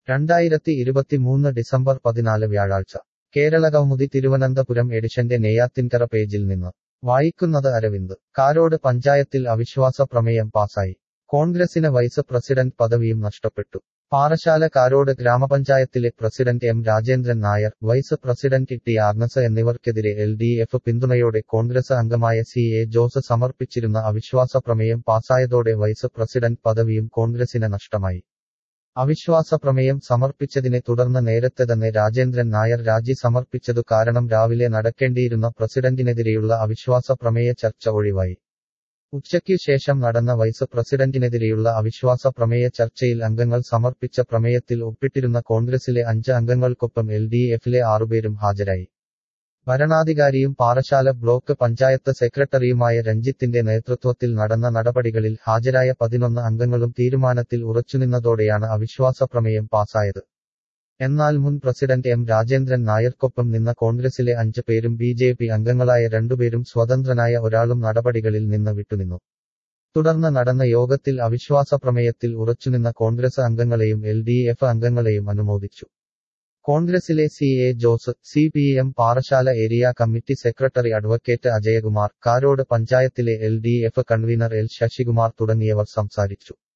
രണ്ടായിരത്തി ഇരുപത്തിമൂന്ന് ഡിസംബർ പതിനാല് വ്യാഴാഴ്ച കേരളകൗമുദി തിരുവനന്തപുരം എഡിഷന്റെ നെയ്യാത്തിൻകര പേജിൽ നിന്ന് വായിക്കുന്നത് അരവിന്ദ് കാരോട് പഞ്ചായത്തിൽ അവിശ്വാസ പ്രമേയം പാസായി കോൺഗ്രസിന് വൈസ് പ്രസിഡന്റ് പദവിയും നഷ്ടപ്പെട്ടു പാറശാല കാരോട് ഗ്രാമപഞ്ചായത്തിലെ president M Rajendran Nair vice president T Agnes എന്നിവർക്കെതിരെ എൽ ഡി എഫ് പിന്തുണയോടെ കോൺഗ്രസ് അംഗമായ സി എ ജോസ് സമർപ്പിച്ചിരുന്ന അവിശ്വാസ പ്രമേയം പാസായതോടെ വൈസ് പ്രസിഡന്റ് പദവിയും കോൺഗ്രസിന് നഷ്ടമായി അവിശ്വാസ പ്രമേയം സമർപ്പിച്ചതിനെ തുടർന്ന് നേരത്തെ തന്നെ രാജേന്ദ്രൻ നായർ രാജി സമർപ്പിച്ചതു കാരണം രാവിലെ നടക്കേണ്ടിയിരുന്ന പ്രസിഡന്റിനെതിരെയുള്ള അവിശ്വാസ പ്രമേയ ചർച്ച ഒഴിവായി ഉച്ചയ്ക്കു ശേഷം നടന്ന വൈസ് പ്രസിഡന്റിനെതിരെയുള്ള അവിശ്വാസ പ്രമേയ ചർച്ചയിൽ അംഗങ്ങൾ സമർപ്പിച്ച പ്രമേയത്തിൽ ഒപ്പിട്ടിരുന്ന കോൺഗ്രസിലെ അഞ്ച് അംഗങ്ങൾക്കൊപ്പം എൽ ഡി എഫിലെ ആറുപേരും ഹാജരായി ഭരണാധികാരിയും പാറശാല ബ്ലോക്ക് പഞ്ചായത്ത് സെക്രട്ടറിയുമായ രഞ്ജിത്തിന്റെ നേതൃത്വത്തിൽ നടന്ന നടപടികളിൽ ഹാജരായ പതിനൊന്ന് അംഗങ്ങളും തീരുമാനത്തിൽ ഉറച്ചുനിന്നതോടെയാണ് അവിശ്വാസ പ്രമേയം പാസായത് എന്നാൽ മുൻ പ്രസിഡന്റ് എം രാജേന്ദ്രൻ നായർക്കൊപ്പം നിന്ന കോൺഗ്രസിലെ അഞ്ച് പേരും ബി ജെ പി അംഗങ്ങളായ രണ്ടുപേരും സ്വതന്ത്രനായ ഒരാളും നടപടികളിൽ നിന്ന് വിട്ടുനിന്നു തുടർന്ന് നടന്ന യോഗത്തിൽ അവിശ്വാസ പ്രമേയത്തിൽ ഉറച്ചുനിന്ന കോൺഗ്രസ് അംഗങ്ങളെയും എൽ ഡി എഫ് അംഗങ്ങളെയും അനുമോദിച്ചു കോൺഗ്രസിലെ C A Jose C P M Parassala area committee secretary advocate Ajayakumar Karode പഞ്ചായത്തിലെ L D F convener L Sasikumar തുടങ്ങിയവർ സംസാരിച്ചു